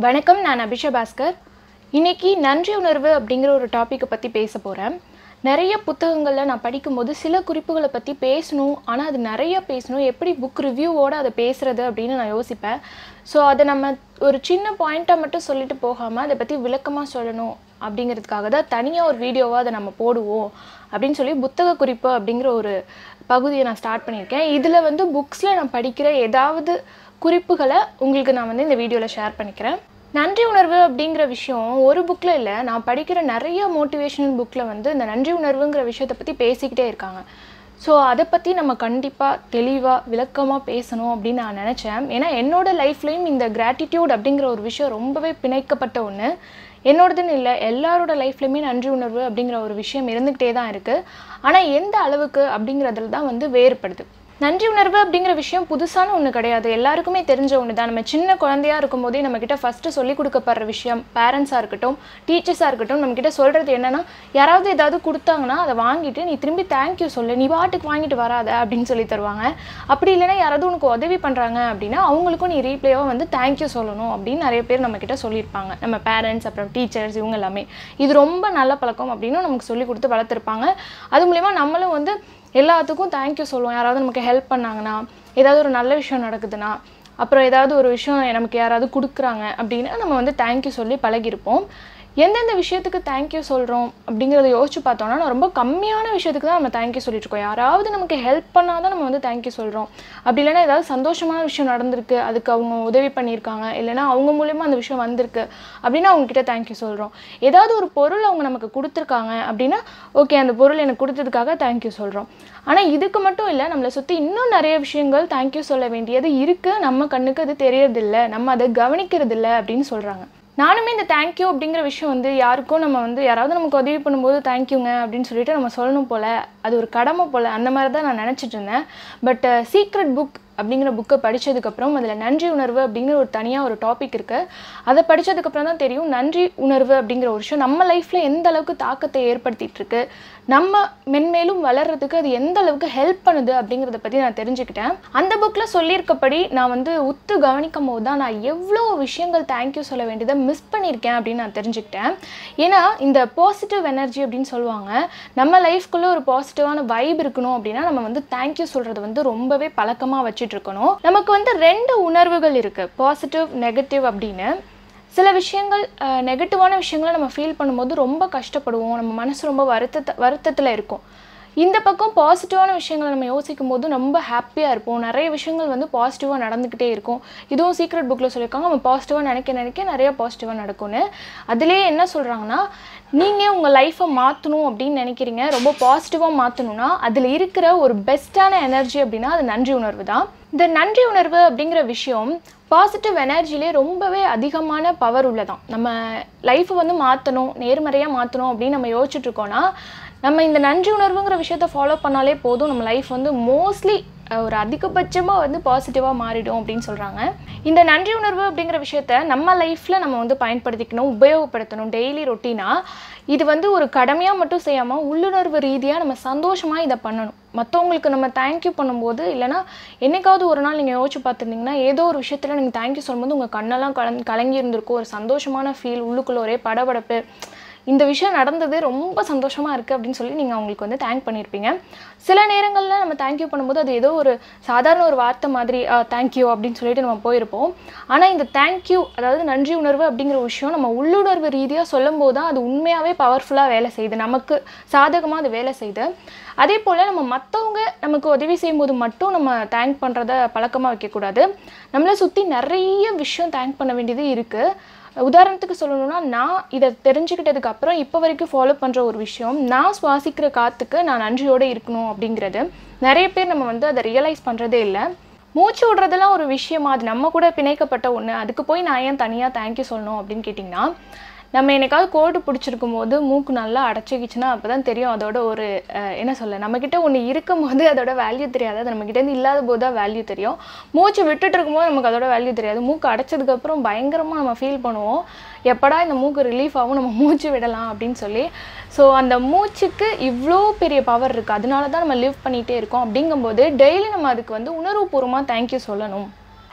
வணக்கம் நான் அபிஷா பாஸ்கர் இன்னைக்கு நன்றி உணர்வு அப்படிங்கிற ஒரு டாப்பிக்கை பற்றி பேச போகிறேன் நிறைய புத்தகங்களில் நான் படிக்கும்போது சில குறிப்புகளை பற்றி பேசணும் ஆனால் அது நிறைய பேசணும் எப்படி புக் ரிவ்யூவோடு அதை பேசுறது அப்படின்னு நான் யோசிப்பேன் ஸோ அதை நம்ம ஒரு சின்ன பாயிண்ட்டாக மட்டும் சொல்லிட்டு போகாமல் அதை பற்றி விளக்கமாக சொல்லணும் அப்படிங்கிறதுக்காக தான் தனியாக ஒரு வீடியோவாக அதை நம்ம போடுவோம் அப்படின்னு சொல்லி புத்தக குறிப்பு அப்படிங்கிற ஒரு பகுதியை நான் ஸ்டார்ட் பண்ணியிருக்கேன் இதில் வந்து புக்ஸில் நான் படிக்கிற ஏதாவது குறிப்புகளை உங்களுக்கு நான் வந்து இந்த வீடியோவில் ஷேர் பண்ணிக்கிறேன் நன்றி உணர்வு அப்படிங்கிற விஷயம் ஒரு புக்கில் இல்லை நான் படிக்கிற நிறைய மோட்டிவேஷனல் புக்கில் வந்து இந்த நன்றி உணர்வுங்கிற விஷயத்தை பற்றி பேசிக்கிட்டே இருக்காங்க ஸோ அதை பற்றி நம்ம கண்டிப்பாக தெளிவாக விளக்கமாக பேசணும் அப்படின்னு நான் நினச்சேன் ஏன்னா என்னோட லைஃப்லேயும் இந்த கிராட்டிடியூட் அப்படிங்கிற ஒரு விஷயம் ரொம்பவே பிணைக்கப்பட்ட ஒன்று என்னோடதுன்னு இல்லை எல்லாரோட லைஃப்லையுமே நன்றி உணர்வு அப்படிங்கிற ஒரு விஷயம் இருந்துக்கிட்டே தான் இருக்குது ஆனால் எந்த அளவுக்கு அப்படிங்கிறதுல தான் வந்து வேறுபடுது நன்றி உணர்வு அப்படிங்கிற விஷயம் புதுசான ஒன்று கிடையாது எல்லாருக்குமே தெரிஞ்ச ஒன்று தான் நம்ம சின்ன குழந்தையா இருக்கும்போதே நம்மக்கிட்ட ஃபஸ்ட்டு சொல்லிக் கொடுக்கப்படுற விஷயம் பேரண்ட்ஸாக இருக்கட்டும் டீச்சர்ஸாக இருக்கட்டும் நம்மக்கிட்ட சொல்கிறது என்னென்னா யாராவது ஏதாவது கொடுத்தாங்கன்னா அதை வாங்கிட்டு நீ திரும்பி தேங்க்யூ சொல்லு நீ பாட்டுக்கு வாங்கிட்டு வராத அப்படின்னு சொல்லி தருவாங்க அப்படி இல்லைன்னா யாராவது உனக்கு உதவி பண்ணுறாங்க அப்படின்னா அவங்களுக்கும் நீ ரீப்ளேவாக வந்து தேங்க்யூ சொல்லணும் அப்படின்னு நிறைய பேர் நம்மக்கிட்ட சொல்லியிருப்பாங்க நம்ம பேரண்ட்ஸ் அப்புறம் டீச்சர்ஸ் இவங்க எல்லாமே இது ரொம்ப நல்ல பழக்கம் அப்படின்னு நமக்கு சொல்லி கொடுத்து வளர்த்துருப்பாங்க அது மூலிமா நம்மளும் வந்து எல்லாத்துக்கும் தேங்க்யூ சொல்லுவோம் யாராவது நமக்கு ஹெல்ப் பண்ணாங்கன்னா ஏதாவது ஒரு நல்ல விஷயம் நடக்குதுன்னா அப்புறம் ஏதாவது ஒரு விஷயம் நமக்கு யாராவது கொடுக்குறாங்க அப்படின்னா நம்ம வந்து தேங்க்யூ சொல்லி பழகிருப்போம் எந்தெந்த விஷயத்துக்கு தேங்க்யூ சொல்கிறோம் அப்படிங்கிறத யோசிச்சு பார்த்தோம்னா நான் ரொம்ப கம்மியான விஷயத்துக்கு தான் நம்ம தேங்க்யூ சொல்லிட்டு இருக்கோம் யாராவது நமக்கு ஹெல்ப் பண்ணால் தான் நம்ம வந்து தேங்க்யூ சொல்கிறோம் அப்படி இல்லைன்னா ஏதாவது சந்தோஷமான விஷயம் நடந்திருக்கு அதுக்கு அவங்க உதவி பண்ணியிருக்காங்க இல்லைன்னா அவங்க மூலியமாக அந்த விஷயம் வந்திருக்கு அப்படின்னா அவங்கக்கிட்ட தேங்க்யூ சொல்கிறோம் ஏதாவது ஒரு பொருள் அவங்க நமக்கு கொடுத்துருக்காங்க அப்படின்னா ஓகே அந்த பொருள் எனக்கு கொடுத்ததுக்காக தேங்க்யூ சொல்கிறோம் ஆனால் இதுக்கு மட்டும் இல்லை நம்மளை சுற்றி இன்னும் நிறைய விஷயங்கள் தேங்க்யூ சொல்ல வேண்டியது இருக்குது நம்ம கண்ணுக்கு அது தெரியறதில்ல நம்ம அதை கவனிக்கிறதில்ல அப்படின்னு சொல்கிறாங்க நானுமே இந்த தேங்க்யூ அப்படிங்கிற விஷயம் வந்து யாருக்கும் நம்ம வந்து யாராவது நமக்கு உதவி பண்ணும்போது தேங்க்யூங்க அப்படின்னு சொல்லிட்டு நம்ம சொல்லணும் போல் அது ஒரு கடமை போல் அந்த மாதிரி தான் நான் நினச்சிட்டு இருந்தேன் பட் சீக்ரெட் புக் அப்படிங்கிற புக்கை படித்ததுக்கப்புறம் அதில் நன்றி உணர்வு அப்படிங்கிற ஒரு தனியாக ஒரு டாபிக் இருக்குது அதை படித்ததுக்கப்புறம் தான் தெரியும் நன்றி உணர்வு அப்படிங்கிற ஒரு விஷயம் நம்ம லைஃப்பில் எந்த அளவுக்கு தாக்கத்தை ஏற்படுத்திட்டு இருக்கு நம்ம மென்மேலும் வளர்கிறதுக்கு அது எந்த அளவுக்கு ஹெல்ப் பண்ணுது அப்படிங்கிறத பற்றி நான் தெரிஞ்சுக்கிட்டேன் அந்த புக்கில் சொல்லியிருக்கப்படி நான் வந்து உத்து கவனிக்கும் போது தான் நான் எவ்வளோ விஷயங்கள் தேங்க்யூ சொல்ல வேண்டியதை மிஸ் பண்ணியிருக்கேன் அப்படின்னு நான் தெரிஞ்சுக்கிட்டேன் ஏன்னா இந்த பாசிட்டிவ் எனர்ஜி அப்படின்னு சொல்லுவாங்க நம்ம லைஃப்குள்ளே ஒரு பாசிட்டிவான வைப் இருக்கணும் அப்படின்னா நம்ம வந்து தேங்க்யூ சொல்கிறது வந்து ரொம்பவே பழக்கமாக வச்சு வச்சுட்டு இருக்கணும் நமக்கு வந்து ரெண்டு உணர்வுகள் இருக்குது பாசிட்டிவ் நெகட்டிவ் அப்படின்னு சில விஷயங்கள் நெகட்டிவான விஷயங்களை நம்ம ஃபீல் பண்ணும்போது ரொம்ப கஷ்டப்படுவோம் நம்ம மனசு ரொம்ப வருத்தத்தை வருத்தத்தில் இருக்கும் இந்த பக்கம் பாசிட்டிவான விஷயங்களை நம்ம யோசிக்கும் போது ரொம்ப ஹாப்பியாக இருப்போம் நிறைய விஷயங்கள் வந்து பாசிட்டிவாக நடந்துக்கிட்டே இருக்கும் இதுவும் சீக்ரெட் புக்கில் சொல்லியிருக்காங்க நம்ம பாசிட்டிவாக நினைக்க நினைக்க நிறைய பாசிட்டிவாக நடக்கும்னு அதுலேயே என்ன சொல்கிறாங்கன்னா நீங்கள் உங்கள் லைஃப்பை மாற்றணும் அப்படின்னு நினைக்கிறீங்க ரொம்ப பாசிட்டிவாக மாற்றணும்னா அதில் இருக்கிற ஒரு பெஸ்ட்டான எனர்ஜி அப்படின்னா அது நன்றி உணர்வு தான் இந்த நன்றி உணர்வு அப்படிங்கிற விஷயம் பாசிட்டிவ் எனர்ஜிலே ரொம்பவே அதிகமான பவர் உள்ளதான் நம்ம லைஃப்பை வந்து மாற்றணும் நேர்மறையாக மாற்றணும் அப்படின்னு நம்ம யோசிச்சுட்டு இருக்கோன்னா நம்ம இந்த நன்றி உணர்வுங்கிற விஷயத்த ஃபாலோ பண்ணாலே போதும் நம்ம லைஃப் வந்து மோஸ்ட்லி ஒரு அதிகபட்சமாக வந்து பாசிட்டிவாக மாறிடும் அப்படின்னு சொல்கிறாங்க இந்த நன்றி உணர்வு அப்படிங்கிற விஷயத்த நம்ம லைஃப்பில் நம்ம வந்து பயன்படுத்திக்கணும் உபயோகப்படுத்தணும் டெய்லி ரொட்டீனாக இது வந்து ஒரு கடமையாக மட்டும் செய்யாமல் உள்ளுணர்வு ரீதியாக நம்ம சந்தோஷமாக இதை பண்ணணும் மற்றவங்களுக்கு நம்ம தேங்க்யூ பண்ணும்போது இல்லைனா என்னைக்காவது ஒரு நாள் நீங்கள் யோசிச்சு பார்த்துருந்தீங்கன்னா ஏதோ ஒரு விஷயத்தில் நீங்கள் தேங்க்யூ சொல்லும்போது உங்கள் கண்ணெல்லாம் கலங் கலங்கி இருந்திருக்கும் ஒரு சந்தோஷமான ஃபீல் உள்ளுக்குள்ளே ஒரே படபடப்பு இந்த விஷயம் நடந்தது ரொம்ப சந்தோஷமாக இருக்குது அப்படின்னு சொல்லி நீங்கள் அவங்களுக்கு வந்து தேங்க் பண்ணியிருப்பீங்க சில நேரங்களில் நம்ம தேங்க்யூ பண்ணும்போது அது ஏதோ ஒரு சாதாரண ஒரு வார்த்தை மாதிரி தேங்க்யூ அப்படின்னு சொல்லிட்டு நம்ம போயிருப்போம் ஆனால் இந்த தேங்க்யூ அதாவது நன்றி உணர்வு அப்படிங்கிற விஷயம் நம்ம உள்ளுணர்வு ரீதியாக சொல்லும் போது தான் அது உண்மையாகவே பவர்ஃபுல்லாக வேலை செய்யுது நமக்கு சாதகமாக அது வேலை செய்யுது அதே போல் நம்ம மற்றவங்க நமக்கு உதவி செய்யும்போது மட்டும் நம்ம தேங்க் பண்ணுறத பழக்கமாக வைக்கக்கூடாது நம்மளை சுற்றி நிறைய விஷயம் தேங்க் பண்ண வேண்டியது இருக்குது உதாரணத்துக்கு சொல்லணும்னா நான் இதை தெரிஞ்சுக்கிட்டதுக்கு அப்புறம் இப்போ வரைக்கும் ஃபாலோ பண்ணுற ஒரு விஷயம் நான் சுவாசிக்கிற காற்றுக்கு நான் நன்றியோடு இருக்கணும் அப்படிங்கிறது நிறைய பேர் நம்ம வந்து அதை ரியலைஸ் பண்ணுறதே இல்லை மூச்சு விடுறதெல்லாம் ஒரு விஷயமா அது நம்ம கூட பிணைக்கப்பட்ட ஒன்று அதுக்கு போய் நான் ஏன் தனியாக தேங்க்யூ சொல்லணும் அப்படின்னு கேட்டிங்கன்னா நம்ம என்னைக்காவது கோடு பிடிச்சிருக்கும் போது மூக்கு நல்லா அடைச்சிக்கிச்சுன்னா அப்போ தான் தெரியும் அதோட ஒரு என்ன சொல்ல நம்மக்கிட்ட ஒன்று இருக்கும் போது அதோட வேல்யூ தெரியாது அது நம்மக்கிட்டேருந்து இல்லாத போது தான் வேல்யூ தெரியும் மூச்சு விட்டுட்டு இருக்கும்போது நமக்கு அதோட வேல்யூ தெரியாது மூக்கு அடைச்சதுக்கப்புறம் பயங்கரமாக நம்ம ஃபீல் பண்ணுவோம் எப்படா இந்த மூக்கு ரிலீஃப் ஆகும் நம்ம மூச்சு விடலாம் அப்படின்னு சொல்லி ஸோ அந்த மூச்சுக்கு இவ்வளோ பெரிய பவர் இருக்குது அதனால தான் நம்ம லிவ் பண்ணிகிட்டே இருக்கோம் அப்படிங்கும்போது டெய்லி நம்ம அதுக்கு வந்து உணர்வுபூர்வமாக தேங்க்யூ சொல்லணும்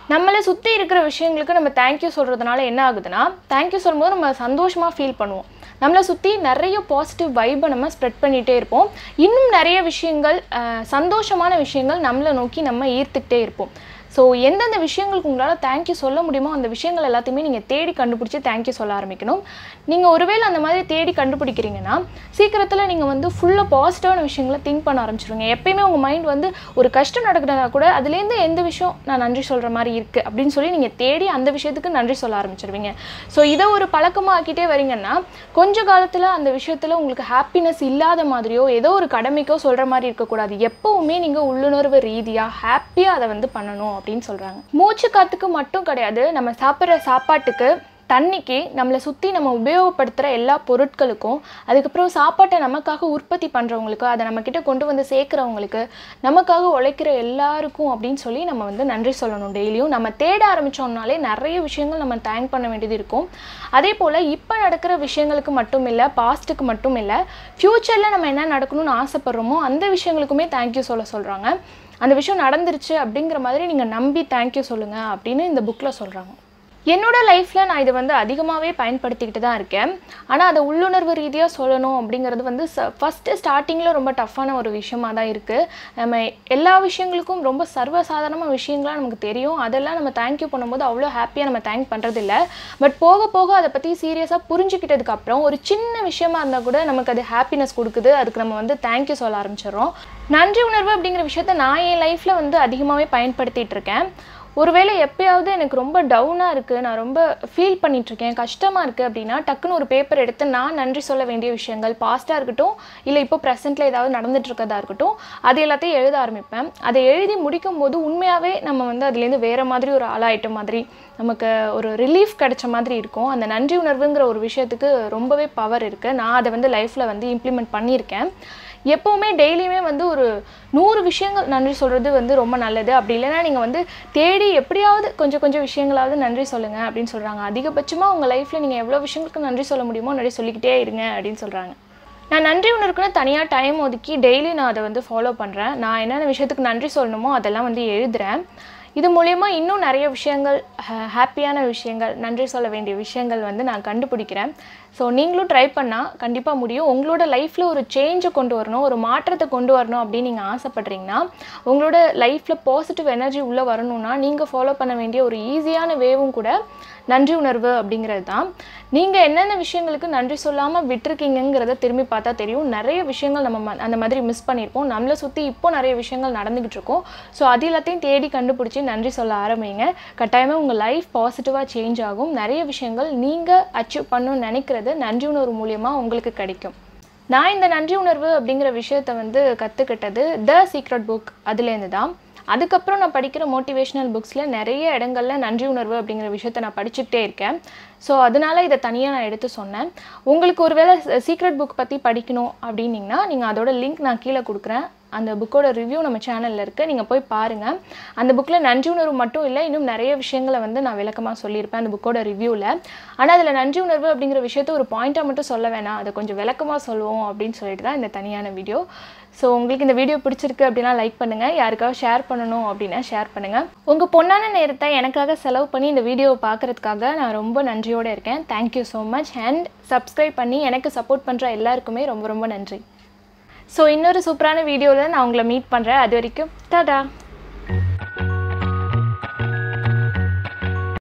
நம்மளை சுற்றி இருக்கிற விஷயங்களுக்கு நம்ம தேங்க்யூ சொல்கிறதுனால என்ன ஆகுதுன்னா தேங்க்யூ சொல்லும்போது நம்ம சந்தோஷமாக ஃபீல் பண்ணுவோம் நம்மளை சுற்றி நிறைய பாசிட்டிவ் வைப்பை நம்ம ஸ்ப்ரெட் பண்ணிகிட்டே இருப்போம் இன்னும் நிறைய விஷயங்கள் அஹ், சந்தோஷமான விஷயங்கள் நம்மளை நோக்கி நம்ம ஈர்த்துக்கிட்டே இருப்போம் ஸோ எந்தெந்த விஷயங்களுக்கு உங்களால் தேங்க்யூ சொல்ல முடியுமோ அந்த விஷயங்கள் எல்லாத்தையுமே நீங்கள் தேடி கண்டுபிடிச்சி தேங்க்யூ சொல்ல ஆரம்பிக்கணும் நீங்கள் ஒருவேளை அந்த மாதிரி தேடி கண்டுபிடிக்கிறீங்கன்னா சீக்கிரத்தில் நீங்கள் வந்து ஃபுல்லாக பாசிட்டிவான விஷயங்களை திங்க் பண்ண ஆரம்பிச்சிருவீங்க எப்பயுமே உங்கள் மைண்ட் வந்து ஒரு கஷ்டம் நடக்குதுனா கூட அதுலேருந்து எந்த விஷயம் நான் நன்றி சொல்கிற மாதிரி இருக்குது அப்படின்னு சொல்லி நீங்கள் தேடி அந்த விஷயத்துக்கு நன்றி சொல்ல ஆரம்பிச்சிருவீங்க ஸோ இதை ஒரு பழக்கமாக ஆக்கிட்டே வரீங்கன்னா கொஞ்ச காலத்தில் அந்த விஷயத்தில் உங்களுக்கு ஹாப்பினஸ் இல்லாத மாதிரியோ ஏதோ ஒரு கடமைக்கோ சொல்கிற மாதிரி இருக்கக்கூடாது எப்போவுமே நீங்கள் உள்ளுணர்வு ரீதியாக ஹாப்பியாக அதை வந்து பண்ணணும் அப்படின்னு சொல்கிறாங்க மூச்சு காத்துக்கு மட்டும் கிடையாது நம்ம சாப்பிட்ற சாப்பாட்டுக்கு தண்ணிக்கு நம்மளை சுற்றி நம்ம உபயோகப்படுத்துகிற எல்லா பொருட்களுக்கும் அதுக்கப்புறம் சாப்பாட்டை நமக்காக உற்பத்தி பண்ணுறவங்களுக்கு அதை நம்மக்கிட்ட கொண்டு வந்து சேர்க்குறவங்களுக்கு நமக்காக உழைக்கிற எல்லாருக்கும் அப்படின்னு சொல்லி நம்ம வந்து நன்றி சொல்லணும் டெய்லியும் நம்ம தேட ஆரம்பித்தோம்னாலே நிறைய விஷயங்கள் நம்ம தேங்க் பண்ண வேண்டியது இருக்கும் அதே போல் இப்போ நடக்கிற விஷயங்களுக்கு மட்டும் இல்லை பாஸ்ட்டுக்கு மட்டும் இல்லை ஃப்யூச்சரில் நம்ம என்ன நடக்கணும்னு ஆசைப்படுறோமோ அந்த விஷயங்களுக்குமே தேங்க்யூ சொல்ல சொல்கிறாங்க அந்த விஷயம் நடந்துருச்சு அப்படிங்கிற மாதிரி நீங்கள் நம்பி தேங்க்யூ சொல்லுங்கள் அப்படின்னு இந்த புக்கில் சொல்கிறாங்க என்னோட லைஃப்பில் நான் இதை வந்து அதிகமாகவே பயன்படுத்திக்கிட்டு தான் இருக்கேன் ஆனால் அதை உள்ளுணர்வு ரீதியாக சொல்லணும் அப்படிங்கிறது வந்து ச ஃபஸ்ட்டு ஸ்டார்டிங்கில் ரொம்ப டஃப்பான ஒரு விஷயமா தான் இருக்குது நம்ம எல்லா விஷயங்களுக்கும் ரொம்ப சர்வசாதாரணமான விஷயங்களாக நமக்கு தெரியும் அதெல்லாம் நம்ம தேங்க்யூ பண்ணும்போது அவ்வளோ ஹாப்பியாக நம்ம தேங்க் பண்ணுறதில்ல பட் போக போக அதை பற்றி சீரியஸாக புரிஞ்சுக்கிட்டதுக்கு அப்புறம் ஒரு சின்ன விஷயமா இருந்தால் கூட நமக்கு அது ஹாப்பினஸ் கொடுக்குது அதுக்கு நம்ம வந்து தேங்க்யூ சொல்ல ஆரம்பிச்சிடுறோம் நன்றி உணர்வு அப்படிங்கிற விஷயத்த நான் என் லைஃப்பில் வந்து அதிகமாகவே பயன்படுத்திகிட்டு இருக்கேன் ஒருவேளை எப்பயாவது எனக்கு ரொம்ப டவுனாக இருக்குது நான் ரொம்ப ஃபீல் பண்ணிகிட்ருக்கேன் கஷ்டமாக இருக்குது அப்படின்னா டக்குன்னு ஒரு பேப்பர் எடுத்து நான் நன்றி சொல்ல வேண்டிய விஷயங்கள் பாஸ்ட்டாக இருக்கட்டும் இல்லை இப்போ ப்ரெசென்ட்டில் ஏதாவது நடந்துட்டு இருக்கதா இருக்கட்டும் அது எல்லாத்தையும் எழுத ஆரம்பிப்பேன் அதை எழுதி முடிக்கும் போது உண்மையாகவே நம்ம வந்து அதுலேருந்து வேறு மாதிரி ஒரு ஆளாயிட்ட மாதிரி நமக்கு ஒரு ரிலீஃப் கிடைச்ச மாதிரி இருக்கும் அந்த நன்றி உணர்வுங்கிற ஒரு விஷயத்துக்கு ரொம்பவே பவர் இருக்குது நான் அதை வந்து லைஃப்பில் வந்து இம்ப்ளிமெண்ட் பண்ணியிருக்கேன் எப்போவுமே டெய்லியுமே வந்து ஒரு நூறு விஷயங்கள் நன்றி சொல்கிறது வந்து ரொம்ப நல்லது அப்படி இல்லைன்னா நீங்கள் வந்து தேடி எப்படியாவது கொஞ்சம் கொஞ்சம் விஷயங்களாவது நன்றி சொல்லுங்கள் அப்படின்னு சொல்கிறாங்க அதிகபட்சமாக உங்கள் லைஃப்பில் நீங்கள் எவ்வளோ விஷயங்களுக்கு நன்றி சொல்ல முடியுமோ நன்றி சொல்லிக்கிட்டே இருங்க அப்படின்னு சொல்கிறாங்க நான் நன்றி உணர்வுக்குன்னு தனியாக டைம் ஒதுக்கி டெய்லி நான் அதை வந்து ஃபாலோ பண்ணுறேன் நான் என்னென்ன விஷயத்துக்கு நன்றி சொல்லணுமோ அதெல்லாம் வந்து எழுதுகிறேன் இது மூலயமா இன்னும் நிறைய விஷயங்கள் ஹாப்பியான விஷயங்கள் நன்றி சொல்ல வேண்டிய விஷயங்கள் வந்து நான் கண்டுபிடிக்கிறேன் ஸோ நீங்களும் ட்ரை பண்ணால் கண்டிப்பாக முடியும் உங்களோட லைஃப்பில் ஒரு சேஞ்சை கொண்டு வரணும் ஒரு மாற்றத்தை கொண்டு வரணும் அப்படின்னு நீங்கள் ஆசைப்பட்றீங்கன்னா உங்களோட லைஃப்பில் பாசிட்டிவ் எனர்ஜி உள்ளே வரணும்னா நீங்கள் ஃபாலோ பண்ண வேண்டிய ஒரு ஈஸியான வேவும் கூட நன்றி உணர்வு அப்படிங்கிறது தான் நீங்கள் என்னென்ன விஷயங்களுக்கு நன்றி சொல்லாமல் விட்டுருக்கீங்கிறத திரும்பி பார்த்தா தெரியும் நிறைய விஷயங்கள் நம்ம ம- அந்த மாதிரி மிஸ் பண்ணியிருப்போம் நம்மளை சுற்றி இப்போ நிறைய விஷயங்கள் நடந்துக்கிட்டு இருக்கோம் ஸோ அது எல்லாத்தையும் தேடி கண்டுபிடிச்சி நன்றி சொல்ல ஆரம்பிங்க கட்டாயமாக உங்கள் லைஃப் பாசிட்டிவாக சேஞ்ச் ஆகும் நிறைய விஷயங்கள் நீங்கள் அச்சீவ் பண்ணணும்னு நினைக்கிறது நன்றி உணர்வு மூலியமாக உங்களுக்கு கிடைக்கும் நான் இந்த நன்றி உணர்வு அப்படிங்கிற விஷயத்த வந்து கற்றுக்கிட்டது த சீக்ரெட் புக் அதுலேருந்து தான் அதுக்கப்புறம் நான் படிக்கிற மோட்டிவேஷனல் புக்ஸில் நிறைய இடங்கள்ல நன்றி உணர்வு அப்படிங்கிற விஷயத்த நான் படிச்சுக்கிட்டே இருக்கேன் ஸோ அதனால இதை தனியாக நான் எடுத்து சொன்னேன் உங்களுக்கு ஒருவேளை சீக்ரெட் புக் பற்றி படிக்கணும் அப்படின்னீங்கன்னா நீங்கள் அதோட லிங்க் நான் கீழே கொடுக்குறேன் அந்த புக்கோட ரிவ்யூ நம்ம சேனலில் இருக்குது நீங்கள் போய் பாருங்கள் அந்த புக்கில் நன்றி உணர்வு மட்டும் இல்லை இன்னும் நிறைய விஷயங்களை வந்து நான் விளக்கமாக சொல்லியிருப்பேன் அந்த புக்கோட ரிவ்யூவில் ஆனால் அதில் நன்றி உணர்வு அப்படிங்கிற விஷயத்த ஒரு பாயிண்ட்டாக மட்டும் சொல்ல வேணாம் அதை கொஞ்சம் விளக்கமாக சொல்லுவோம் அப்படின்னு சொல்லிட்டு தான் இந்த தனியான வீடியோ ஸோ உங்களுக்கு இந்த வீடியோ பிடிச்சிருக்கு அப்படின்னா லைக் பண்ணுங்கள் யாருக்காவது ஷேர் பண்ணணும் அப்படின்னா ஷேர் பண்ணுங்கள் உங்கள் பொன்னான நேரத்தை எனக்காக செலவு பண்ணி இந்த வீடியோவை பார்க்குறதுக்காக நான் ரொம்ப நன்றியோடு இருக்கேன் thank you so much and subscribe பண்ணி எனக்கு சப்போர்ட் பண்ணுற எல்லாருக்குமே ரொம்ப ரொம்ப நன்றி ஸோ இன்னொரு சூப்பரான வீடியோவில் நான் உங்களை மீட் பண்ணுறேன் அது வரைக்கும் டாடா